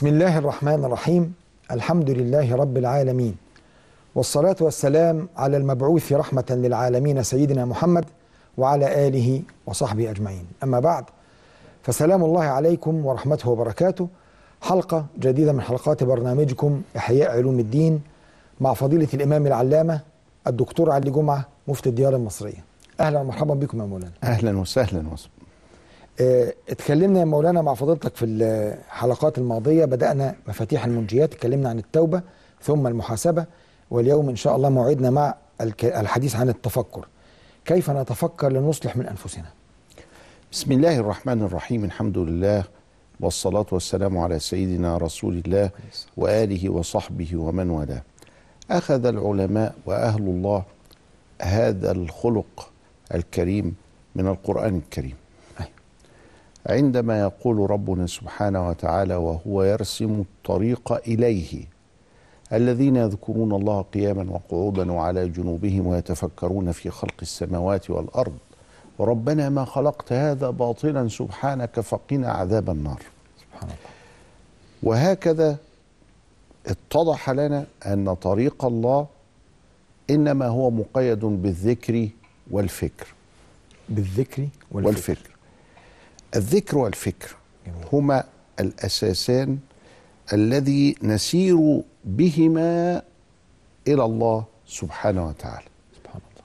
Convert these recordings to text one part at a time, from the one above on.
بسم الله الرحمن الرحيم الحمد لله رب العالمين والصلاة والسلام على المبعوث رحمة للعالمين سيدنا محمد وعلى آله وصحبه أجمعين أما بعد فسلام الله عليكم ورحمته وبركاته حلقة جديدة من حلقات برنامجكم إحياء علوم الدين مع فضيلة الإمام العلامة الدكتور علي جمعة مفتي الديار المصرية أهلا ومرحبا بكم يا مولانا اهلا وسهلا وسهلا آه، اتكلمنا يا مولانا مع فضيلتك في الحلقات الماضية بدأنا مفاتيح المنجيات اتكلمنا عن التوبة ثم المحاسبة واليوم إن شاء الله موعدنا مع الك- الحديث عن التفكر كيف نتفكر لنصلح من أنفسنا بسم الله الرحمن الرحيم الحمد لله والصلاة والسلام على سيدنا رسول الله وآله وصحبه ومن والاه أخذ العلماء وأهل الله هذا الخلق الكريم من القرآن الكريم أي. عندما يقول ربنا سبحانه وتعالى وهو يرسم الطريق إليه الذين يذكرون الله قياما وقعودا وعلى جنوبهم ويتفكرون في خلق السماوات والأرض وربنا ما خلقت هذا باطلا سبحانك فقنا عذاب النار سبحان الله وهكذا اتضح لنا ان طريق الله انما هو مقيد بالذكر والفكر بالذكر والفكر, والفكر الذكر والفكر جميل. هما الاساسان الذي نسير بهما الى الله سبحانه وتعالى سبحان الله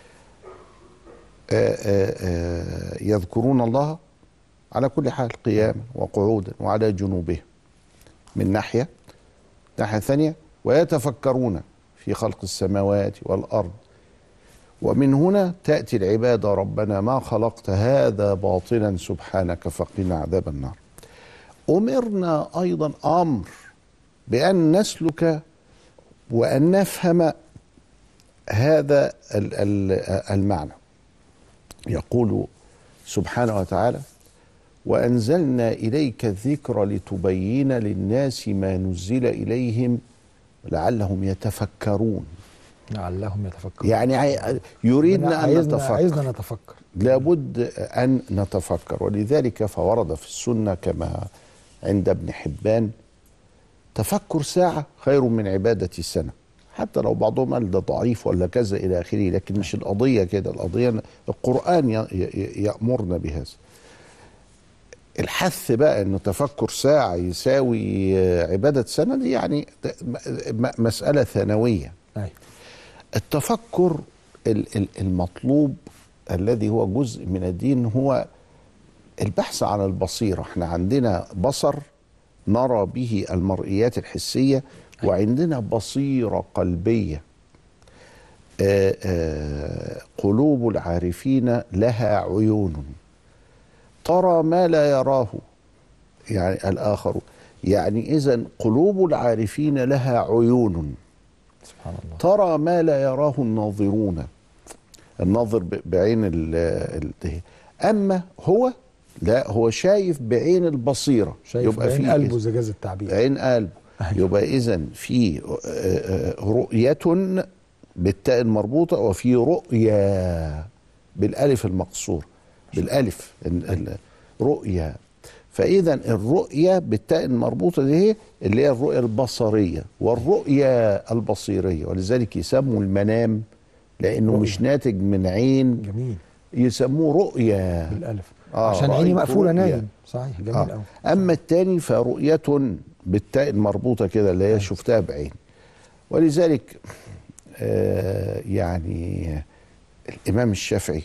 آآ آآ يذكرون الله على كل حال قياما وقعودا وعلى جنوبهم من ناحيه ناحيه ثانيه ويتفكرون في خلق السماوات والارض ومن هنا تاتي العباده ربنا ما خلقت هذا باطلا سبحانك فقنا عذاب النار امرنا ايضا امر بان نسلك وان نفهم هذا ال- ال- المعنى يقول سبحانه وتعالى وانزلنا اليك الذكر لتبين للناس ما نزل اليهم لعلهم يتفكرون لعلهم يتفكرون يعني عي- يريدنا ان عايزنا نتفكر عايزنا نتفكر لابد ان نتفكر ولذلك فورد في السنه كما عند ابن حبان تفكر ساعه خير من عباده سنه حتى لو بعضهم قال ده ضعيف ولا كذا الى اخره لكن مش القضيه كده القضيه القران ي- ي- يامرنا بهذا الحث بقى ان تفكر ساعه يساوي عباده سنه دي يعني ده م- م- مساله ثانويه أي. التفكر ال- ال- المطلوب الذي هو جزء من الدين هو البحث عن البصيره احنا عندنا بصر نرى به المرئيات الحسيه وعندنا بصيره قلبيه آه، آه، قلوب العارفين لها عيون ترى ما لا يراه يعني الاخر يعني اذا قلوب العارفين لها عيون سبحان الله ترى ما لا يراه الناظرون الناظر ب- بعين ال ال اما هو لا هو شايف بعين البصيره شايف بعين في قلبه زي جاز التعبير عين قلبه أيوة. يبقى اذا في آه، آه، رؤيه بالتاء المربوطه وفي رؤيا بالالف المقصور بالالف ال- ال- رؤيا فاذا الرؤيه بالتاء المربوطه دي هي اللي هي الرؤيه البصريه والرؤيه البصيريه ولذلك يسموا المنام لانه رؤية. مش ناتج من عين جميل يسموه رؤيا بالالف آه، عشان عيني رأيت مقفوله رؤيا. نايم صحيح جميل قوي آه. اما الثاني فرؤيه بالتاء المربوطه كده اللي هي شفتها بعين ولذلك آه يعني الامام الشافعي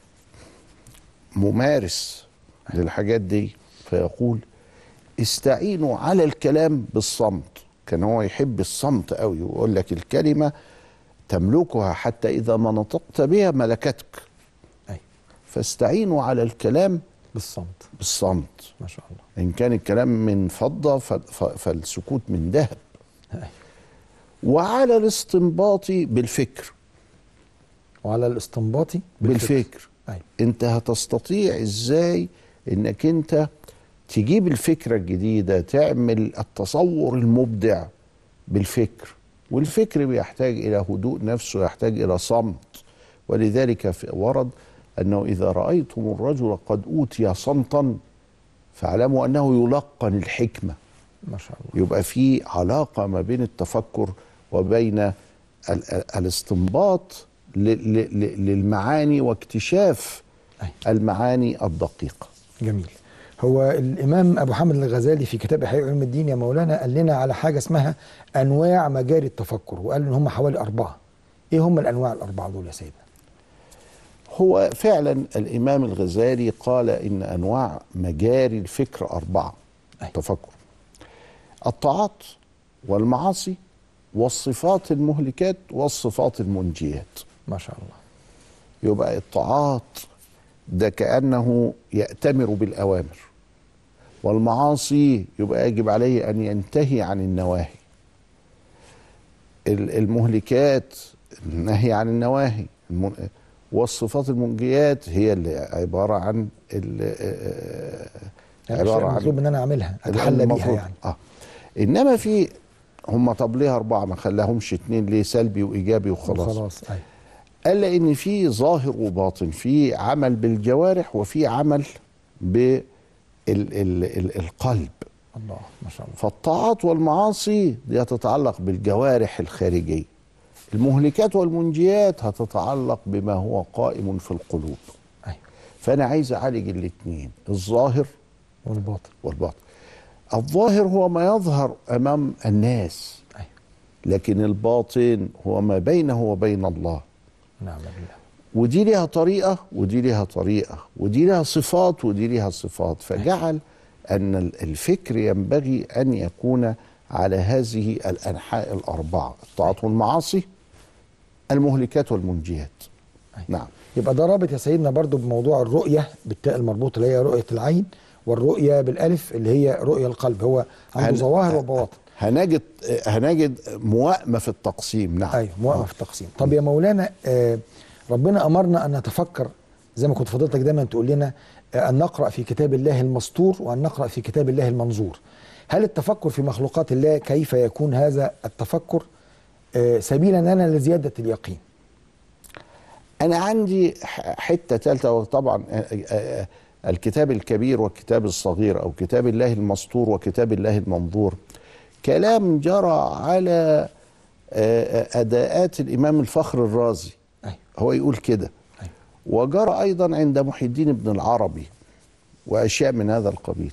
ممارس للحاجات دي فيقول استعينوا على الكلام بالصمت كان هو يحب الصمت قوي ويقول لك الكلمه تملكها حتى اذا ما نطقت بها ملكتك أي. فاستعينوا على الكلام بالصمت بالصمت ما شاء الله إن كان الكلام من فضة ف- ف- فالسكوت من ذهب أي. وعلى الاستنباط بالفكر وعلى الاستنباطي بالفكر أي. انت هتستطيع ازاي انك انت تجيب الفكرة الجديدة تعمل التصور المبدع بالفكر والفكر بيحتاج الى هدوء نفسه يحتاج الى صمت ولذلك في- ورد انه اذا رايتم الرجل قد اوتي صمتا فاعلموا انه يلقن الحكمه ما شاء الله يبقى في علاقه ما بين التفكر وبين ال- ال- الاستنباط ل- ل- ل- للمعاني واكتشاف أي. المعاني الدقيقه جميل هو الامام ابو حامد الغزالي في كتاب احياء علوم الدين يا مولانا قال لنا على حاجه اسمها انواع مجاري التفكر وقال ان هم حوالي اربعه ايه هم الانواع الاربعه دول يا سيدنا هو فعلا الامام الغزالي قال ان انواع مجاري الفكر اربعه أي. تفكر الطاعات والمعاصي والصفات المهلكات والصفات المنجيات ما شاء الله يبقى الطاعات ده كانه ياتمر بالاوامر والمعاصي يبقى يجب عليه ان ينتهي عن النواهي ال- المهلكات النهي عن النواهي الم- والصفات المنجيات هي اللي عباره عن ال- يعني عباره الأشياء عن المطلوب ان انا اعملها اتحلى بيها المفروض- يعني اه انما في هم طب ليه اربعه ما خلاهمش اتنين ليه سلبي وايجابي وخلاص خلاص ايوه قال لان في ظاهر وباطن في عمل بالجوارح وفي عمل بالقلب الله ما شاء الله فالطاعات والمعاصي دي هتتعلق بالجوارح الخارجيه المهلكات والمنجيات هتتعلق بما هو قائم في القلوب ايوه فانا عايز اعالج الاثنين الظاهر والباطن والباطن الظاهر هو ما يظهر امام الناس ايوه لكن الباطن هو ما بينه وبين الله نعم بالله ودي ليها طريقة ودي ليها طريقة ودي ليها صفات ودي ليها صفات فجعل أن ال- الفكر ينبغي أن يكون على هذه الأنحاء الأربعة الطاعات والمعاصي المهلكات والمنجيات أي. نعم يبقى ده رابط يا سيدنا برضو بموضوع الرؤية بالتاء المربوط اللي هي رؤية العين والرؤية بالألف اللي هي رؤية القلب هو عنده هن- ظواهر وبواطن هنجد هنجد موائمة في التقسيم نعم ايوه موقف في التقسيم طب يا مولانا آه ربنا امرنا ان نتفكر زي ما كنت فضلتك دايما تقول لنا آه ان نقرا في كتاب الله المسطور وان نقرا في كتاب الله المنظور هل التفكر في مخلوقات الله كيف يكون هذا التفكر آه سبيلا لنا لزياده اليقين أنا عندي ح- حتة ثالثة وطبعا آه، آه، الكتاب الكبير والكتاب الصغير أو كتاب الله المسطور وكتاب الله المنظور كلام جرى على آه، آه، أداءات الإمام الفخر الرازي ايوه هو يقول كده ايوه وجرى أيضا عند محي الدين ابن العربي وأشياء من هذا القبيل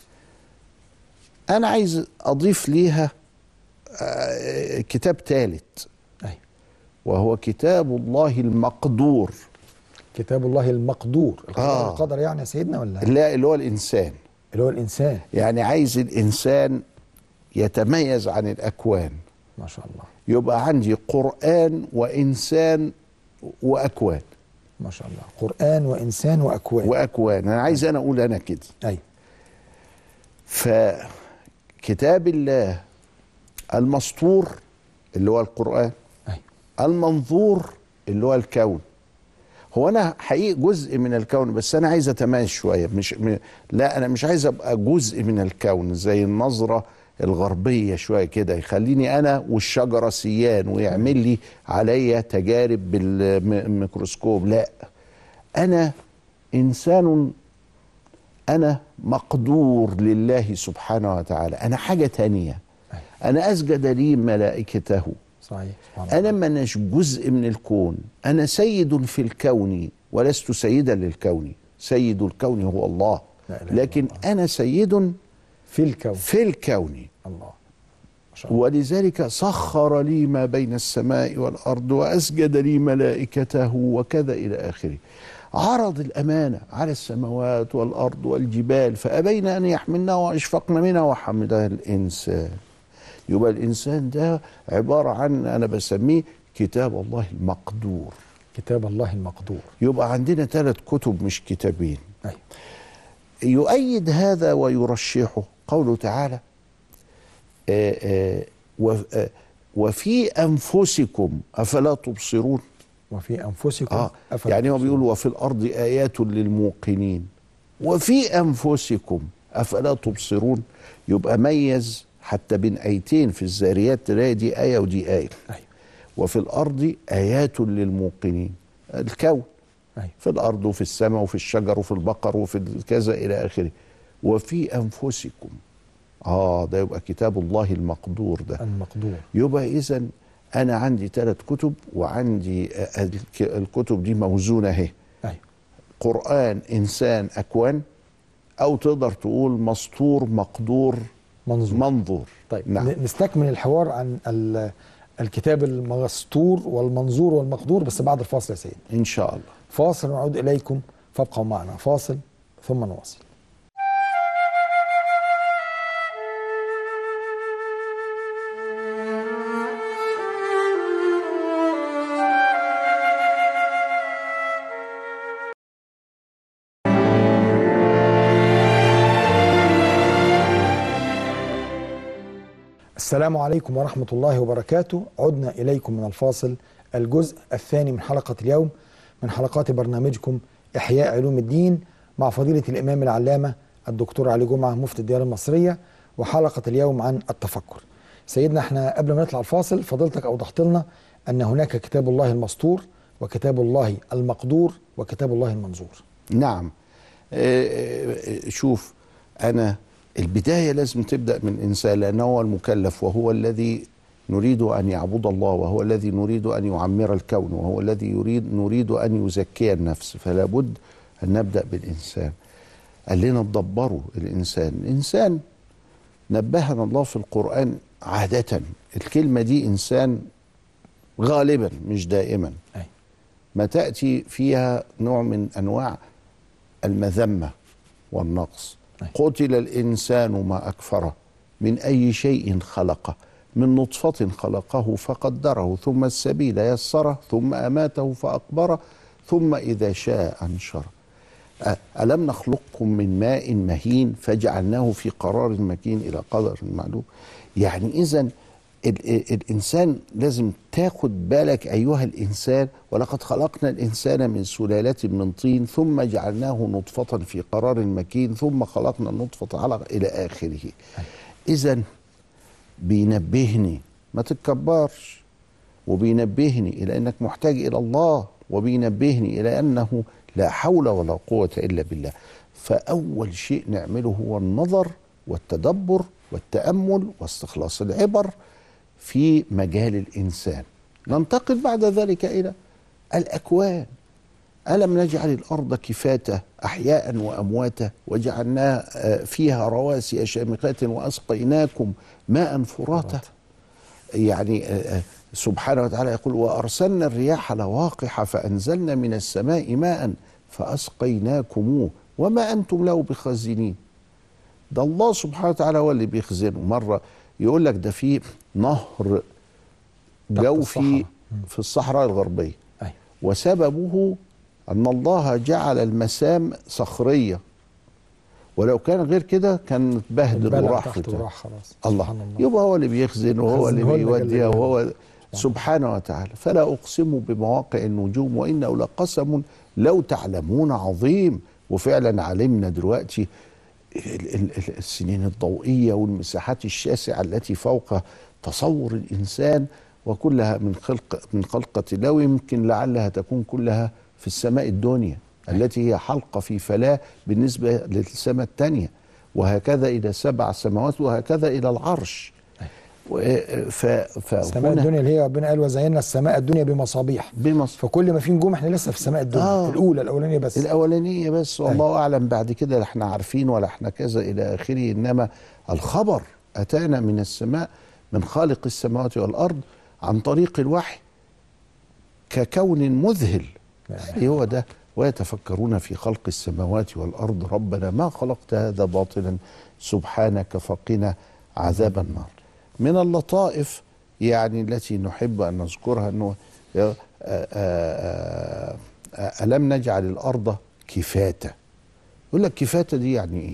أنا عايز أضيف ليها آه، كتاب ثالث ايوه وهو كتاب الله المقدور كتاب الله المقدور القدر, آه. القدر يعني يا سيدنا ولا لا اللي هو الإنسان اللي هو الانسان يعني عايز الإنسان يتميز عن الأكوان ما شاء الله يبقى عندي قرآن وإنسان وأكوان ما شاء الله قران وانسان واكوان وأكوان أنا عايز أنا أقول أنا كده ايوه فكتاب الله المسطور اللي هو القرآن ايوه المنظور اللي هو الكون هو انا حقيقي جزء من الكون بس انا عايز اتميز شويه مش م... لا انا مش عايز ابقى جزء من الكون زي النظره الغربيه شويه كده يخليني انا والشجره سيان ويعمل لي عليا تجارب بالميكروسكوب لا انا انسان انا مقدور لله سبحانه وتعالى انا حاجه تانية انا اسجد لي ملائكته صحيح سبحان الله أنا منش جزء من الكون أنا سيد في الكون ولست سيدا للكون سيد الكون هو الله لا إله إلا لكن الله. أنا سيد في الكون في الكون الله ما شاء الله ولذلك سخر لي ما بين السماء والأرض وأسجد لي ملائكته وكذا إلى آخره عرض الأمانة على السماوات والأرض والجبال فأبين أن يحملنها وأشفقن منها وحملها الإنسان يبقى الإنسان ده عبارة عن أنا بسميه كتاب الله المقدور كتاب الله المقدور يبقى عندنا ثلاث كتب مش كتابين ايوه يؤيد هذا ويرشحه قوله تعالى آه، آه، و- آه، وفي أنفسكم أفلا تبصرون وفي انفسكم آه أفلا يعني هو تبصرون؟ بيقول وفي الأرض آيات للموقنين وفي أنفسكم أفلا تبصرون يبقى ميز حتى بين آيتين في الزاريات تلاقي دي آية ودي آية ايوه وفي الأرض آيات للموقنين الكون ايوه في الأرض وفي السماء وفي الشجر وفي البقر وفي كذا إلى آخره وفي أنفسكم اه ده يبقى كتاب الله المقدور ده المقدور يبقى اذا انا عندي ثلاث كتب وعندي آه، الك- الكتب دي موزونه اهي ايوه قران انسان اكوان او تقدر تقول مسطور مقدور منظور منظور طيب نعم ن- نستكمل الحوار عن ال- الكتاب المسطور والمنظور والمقدور بس بعد الفاصل يا سيدي ان شاء الله فاصل ونعود اليكم فابقوا معنا فاصل ثم نواصل السلام عليكم ورحمة الله وبركاته عدنا إليكم من الفاصل الجزء الثاني من حلقة اليوم من حلقات برنامجكم إحياء علوم الدين مع فضيلة الإمام العلامة الدكتور علي جمعة مفتي الديار المصرية وحلقة اليوم عن التفكر سيدنا احنا قبل ما نطلع الفاصل فضلتك أوضحت لنا أن هناك كتاب الله المسطور وكتاب الله المقدور وكتاب الله المنظور نعم آه، آه، شوف انا البدايه لازم تبدا من انسان لانه هو المكلف وهو الذي نريد ان يعبد الله وهو الذي نريد ان يعمر الكون وهو الذي يريد نريد ان يزكي النفس فلا بد ان نبدا بالانسان قال لنا تدبروا الانسان الانسان نبهنا الله في القران عاده الكلمه دي انسان غالبا مش دائما أي. ما تأتي فيها نوع من أنواع المذمة والنقص أي. قتل الإنسان ما أكفره من أي شيء خلقه من نطفة خلقه فقدره ثم السبيل يسره ثم أماته فأقبره ثم إذا شاء أنشره أ- ألم نخلقكم من ماء مهين فجعلناه في قرار مكين إلى قدر معلوم يعني إذا الإنسان لازم تاخد بالك أيها الإنسان ولقد خلقنا الإنسان من سلالة من طين ثم جعلناه نطفة في قرار مكين ثم خلقنا النطفة علقة إلى آخره إذا بينبهني ما تتكبرش وبينبهني إلى أنك محتاج إلى الله وبينبهني إلى أنه لا حول ولا قوة إلا بالله فأول شيء نعمله هو النظر والتدبر والتأمل واستخلاص العبر في مجال الإنسان ننتقل بعد ذلك إلى الأكوان ألم نجعل الأرض كفاتة أحياء وأمواتا وجعلنا آه، فيها رواسي شامخات وأسقيناكم ماء فراتا يعني آه، آه، سبحانه وتعالى يقول وأرسلنا الرياح لواقح فأنزلنا من السماء ماء فأسقيناكموه وما أنتم له بخازنين ده الله سبحانه وتعالى هو اللي بيخزنه مرة يقول لك ده في نهر جوفي الصحراء. في الصحراء الغربية أي. وسببه أن الله جعل المسام صخرية ولو كان غير كده كان اتبهدل البلع وراح تحت في وراح خلاص الله سبحان الله يبقى هو اللي بيخزن وهو اللي خزن هو اللي بيوديها جل وهو جلاله. سبحانه وتعالى فلا أقسم بمواقع النجوم وإنه لقسم لو تعلمون عظيم وفعلا علمنا دلوقتي ال- ال- ال- السنين الضوئية والمساحات الشاسعة التي فوق تصور الإنسان وكلها من خلق من خلقة الله ويمكن لعلها تكون كلها في السماء الدنيا التي هي حلقة في فلاة بالنسبة للسماء الثانية وهكذا إلى سبع سماوات وهكذا إلى العرش و- ف- السماء فهنا الدنيا اللي هي ربنا قال وزينا السماء الدنيا بمصابيح بمصر فكل ما في نجوم احنا لسه في السماء الدنيا آه. الاولى الاولانيه بس الأولانية بس والله أعلم بعد كده لا احنا عارفين ولا احنا كذا إلى آخره إنما الخبر أتانا من السماء من خالق السماوات والأرض عن طريق الوحي ككون مذهل يعني هو ده ويتفكرون في خلق السماوات والأرض ربنا ما خلقت هذا باطلا سبحانك فقنا عذاب النار من اللطائف يعني التي نحب أن نذكرها أنه يا- آ- آ- آ- ألم نجعل الأرض كفاتة يقول لك كفاتة دي يعني إيه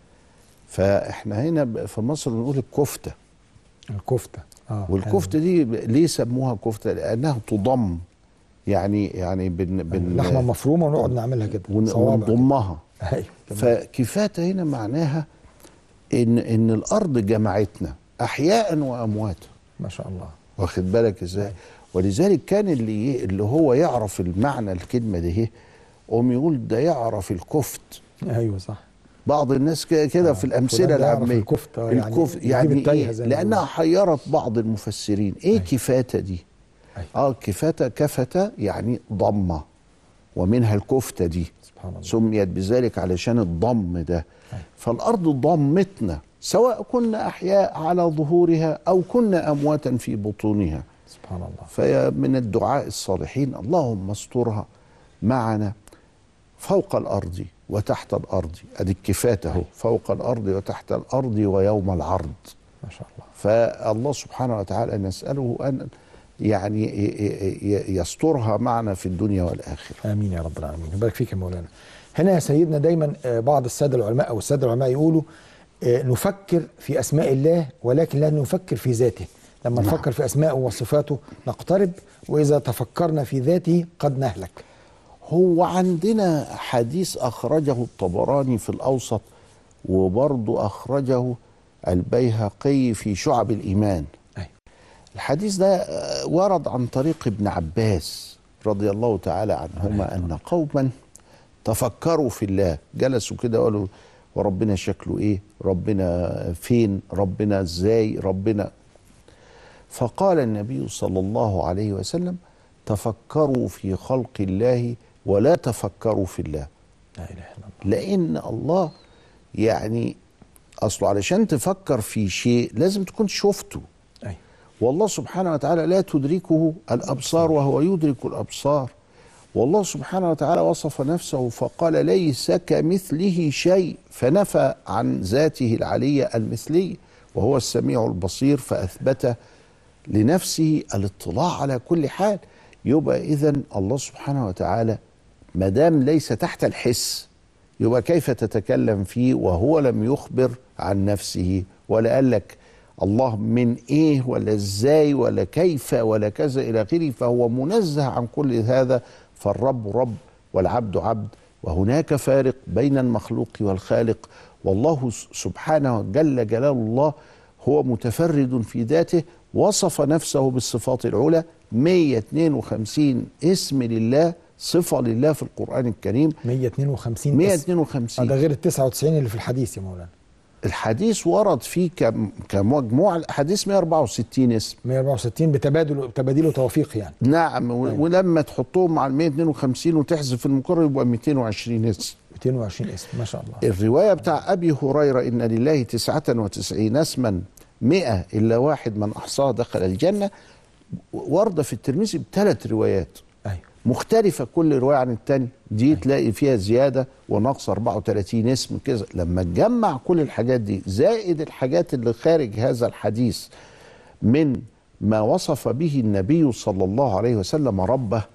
فإحنا هنا ب- في مصر بنقول الكفتة الكفته اه والكفتة دي ب- ليه سموها كفتة لأنها تضم يعني يعني بن بن لحمه مفرومه ونقعد نعملها كده ون- صوابع كده. ونضمها ايوه تمام. فكفاتة هنا معناها ان ان الارض جمعتنا احياء وامواتا ما شاء الله واخد بالك ازاي ولذلك كان اللي اللي هو يعرف المعنى الكلمه دي قوم يقول ده يعرف الكفت ايوه صح بعض الناس كده كده آه، في الامثله فلان ده يعرف العاميه الكفتة يعني الكفت يجيب يعني التايهة إيه؟ زي ما لانها بيقولوا. حيرت بعض المفسرين ايه كفاته دي أيوة. اه كفاته كفته يعني ضمه ومنها الكفته دي سبحان الله سميت بذلك علشان الضم ده فالارض ضمتنا سواء كنا احياء على ظهورها او كنا امواتا في بطونها سبحان الله فمن الدعاء الصالحين اللهم استرها معنا فوق الارض وتحت الارض ادي الكفات اهو فوق الارض وتحت الارض ويوم العرض ما شاء الله فالله سبحانه وتعالى نساله ان يعني ي- ي- يسترها معنا في الدنيا والاخره امين يا رب العالمين يبارك فيك يا مولانا هنا يا سيدنا دايما آه، بعض الساده العلماء او الساده العلماء يقولوا آه، نفكر في اسماء الله ولكن لا نفكر في ذاته لما نعم. نفكر في اسمائه وصفاته نقترب واذا تفكرنا في ذاته قد نهلك هو عندنا حديث أخرجه الطبراني في الأوسط وبرضه أخرجه البيهقي في شعب الإيمان أيوة. الحديث ده آه، ورد عن طريق ابن عباس رضي الله تعالى عنهما أن قوما تفكروا في الله جلسوا كده وقالوا وربنا شكله ايه ربنا فين ربنا ازاي ربنا فقال النبي صلى الله عليه وسلم تفكروا في خلق الله ولا تفكروا في الله لا اله الا الله لان الله يعني اصله علشان تفكر في شيء لازم تكون شفته أيوة. والله سبحانه وتعالى لا تدركه الابصار وهو يدرك الابصار والله سبحانه وتعالى وصف نفسه فقال ليس كمثله شيء فنفى عن ذاته العليه المثليه وهو السميع البصير فاثبت لنفسه الاطلاع على كل حال يبقى اذا الله سبحانه وتعالى ما دام ليس تحت الحس يبقى كيف تتكلم فيه وهو لم يخبر عن نفسه ولا قال لك الله من ايه ولا ازاي ولا كيف ولا كذا الى اخره فهو منزه عن كل هذا فالرب رب والعبد عبد وهناك فارق بين المخلوق والخالق والله سبحانه جل جلال الله هو متفرد في ذاته وصف نفسه بالصفات العلى 152 اسم لله صفة لله في القرآن الكريم 152 اسم. 152 آه، ده غير ال 99 اللي في الحديث يا مولانا الحديث ورد فيه كم كمجموع الاحاديث 164 اسم 164 بتبادل تباديل وتوفيق يعني نعم و- أيوة. ولما تحطهم مع ال 152 وتحذف المقرر يبقى 220 اسم 220 اسم ما شاء الله الرواية بتاع أبي هريرة إن لله تسعة وتسعين اسما مئة إلا واحد من أحصاها دخل الجنة واردة في الترمذي بثلاث روايات ايوه مختلفة كل رواية عن التاني دي تلاقي فيها زيادة ونقص 34 اسم كذا لما تجمع كل الحاجات دي زائد الحاجات اللي خارج هذا الحديث من ما وصف به النبي صلى الله عليه وسلم ربه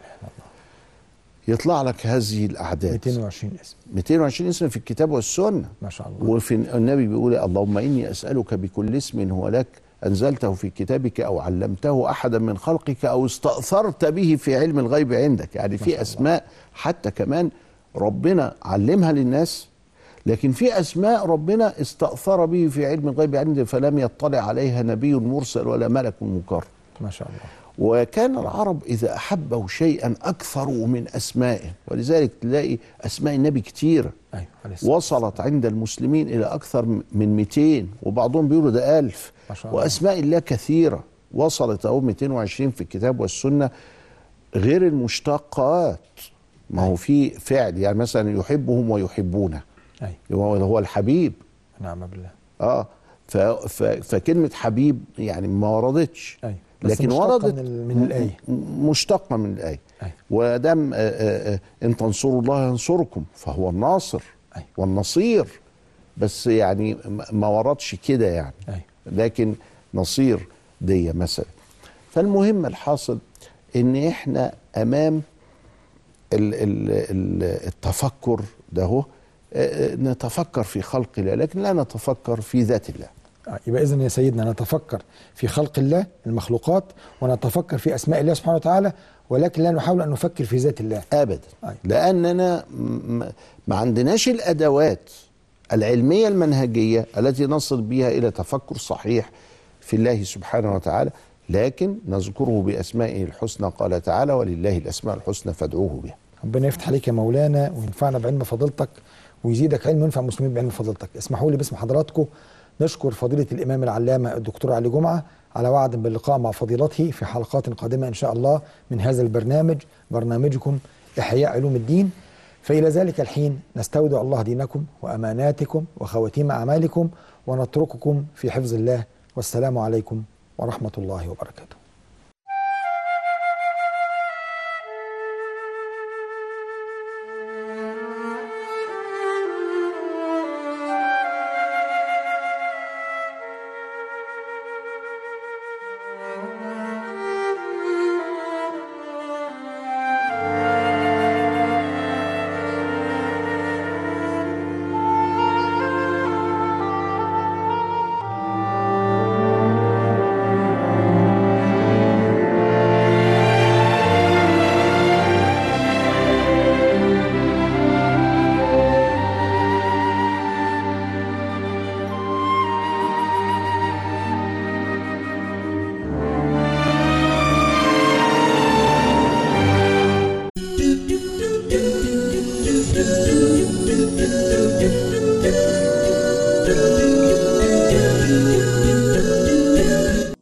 يطلع لك هذه الأعداد 220 اسم 220 اسم في الكتاب والسنة ما شاء الله وفي النبي بيقول اللهم إني أسألك بكل اسم هو لك أنزلته في كتابك أو علمته أحدا من خلقك أو استأثرت به في علم الغيب عندك يعني في أسماء حتى كمان ربنا علمها للناس لكن في أسماء ربنا استأثر به في علم الغيب عنده فلم يطلع عليها نبي مرسل ولا ملك مكرم ما شاء الله وكان العرب إذا أحبوا شيئا أكثروا من أسمائه ولذلك تلاقي أسماء النبي كتيرة ايوه عليه الصلاة وصلت عند المسلمين إلى أكثر من 200 وبعضهم بيقولوا ده ألف ما شاء الله. وأسماء الله كثيرة وصلت أهو 220 في الكتاب والسنة غير المشتقات ما هو في فعل يعني مثلا يحبهم ويحبونه ايوه هو هو الحبيب نعم بالله اه ف ف فكلمة حبيب يعني ما وردتش ايوه بس لكن مشتقة وردت من, ال- من الايه م- مشتقة من الآية أيوة. ودم آه، آه، آه، إن تنصروا الله ينصركم فهو الناصر أيوة. والنصير بس يعني م- ما وردش كده يعني ايوه لكن نصير دي مثلا فالمهم الحاصل ان احنا امام ال ال ال التفكر ده هو آه، آه، نتفكر في خلق الله لكن لا نتفكر في ذات الله آه، يبقى اذا يا سيدنا نتفكر في خلق الله المخلوقات ونتفكر في اسماء الله سبحانه وتعالى ولكن لا نحاول ان نفكر في ذات الله ابدا أيوة. لاننا م- ما عندناش الادوات العلميه المنهجيه التي نصل بها الى تفكر صحيح في الله سبحانه وتعالى لكن نذكره باسمائه الحسنى قال تعالى ولله الاسماء الحسنى فادعوه بها ربنا يفتح عليك يا مولانا وينفعنا بعلم فضيلتك ويزيدك علم وينفع المسلمين بعلم فضيلتك اسمحوا لي باسم حضراتكم نشكر فضيلة الإمام العلامة الدكتور علي جمعة على وعد باللقاء مع فضيلته في حلقات قادمة إن شاء الله من هذا البرنامج برنامجكم إحياء علوم الدين فإلى ذلك الحين نستودع الله دينكم وأماناتكم وخواتيم أعمالكم ونترككم في حفظ الله والسلام عليكم ورحمة الله وبركاته